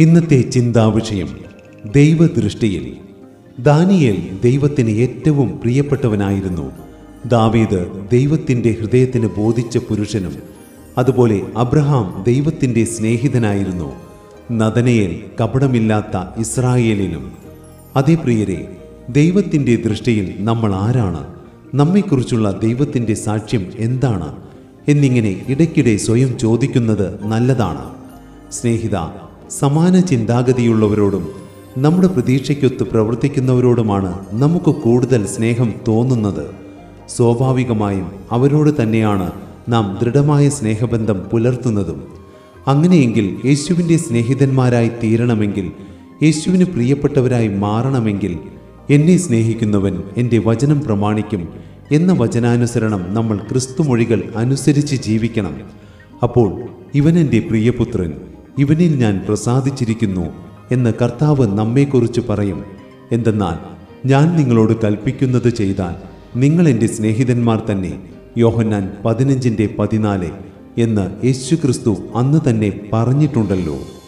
ഇന്നത്തെ ചിന്താവിഷയം ദൈവദൃഷ്ടിയിൽ ദാനിയേൽ ദൈവത്തിന് ഏറ്റവും പ്രിയപ്പെട്ടവനായിരുന്നു ദാവീദ് ദൈവത്തിൻ്റെ ഹൃദയത്തിന് ബോധിച്ച പുരുഷനും അതുപോലെ അബ്രഹാം ദൈവത്തിൻ്റെ സ്നേഹിതനായിരുന്നു നദനയേൽ കപടമില്ലാത്ത ഇസ്രായേലിനും അതേ പ്രിയരെ ദൈവത്തിൻ്റെ ദൃഷ്ടിയിൽ നമ്മൾ ആരാണ് നമ്മെക്കുറിച്ചുള്ള ദൈവത്തിൻ്റെ സാക്ഷ്യം എന്താണ് എന്നിങ്ങനെ ഇടയ്ക്കിടെ സ്വയം ചോദിക്കുന്നത് നല്ലതാണ് സ്നേഹിത സമാന ചിന്താഗതിയുള്ളവരോടും നമ്മുടെ പ്രതീക്ഷയ്ക്കൊത്ത് പ്രവർത്തിക്കുന്നവരോടുമാണ് നമുക്ക് കൂടുതൽ സ്നേഹം തോന്നുന്നത് സ്വാഭാവികമായും അവരോട് തന്നെയാണ് നാം ദൃഢമായ സ്നേഹബന്ധം പുലർത്തുന്നതും അങ്ങനെയെങ്കിൽ യേശുവിൻ്റെ സ്നേഹിതന്മാരായി തീരണമെങ്കിൽ യേശുവിന് പ്രിയപ്പെട്ടവരായി മാറണമെങ്കിൽ എന്നെ സ്നേഹിക്കുന്നവൻ എൻ്റെ വചനം പ്രമാണിക്കും എന്ന വചനാനുസരണം നമ്മൾ ക്രിസ്തുമൊഴികൾ അനുസരിച്ച് ജീവിക്കണം അപ്പോൾ ഇവൻ എൻ്റെ പ്രിയപുത്രൻ ഇവനിൽ ഞാൻ പ്രസാദിച്ചിരിക്കുന്നു എന്ന് കർത്താവ് നമ്മെക്കുറിച്ച് പറയും എന്തെന്നാൽ ഞാൻ നിങ്ങളോട് കൽപ്പിക്കുന്നത് ചെയ്താൽ നിങ്ങൾ എൻ്റെ സ്നേഹിതന്മാർ തന്നെ യോഹന്നാൻ പതിനഞ്ചിൻ്റെ പതിനാല് എന്ന് യേശുക്രിസ്തു അന്ന് തന്നെ പറഞ്ഞിട്ടുണ്ടല്ലോ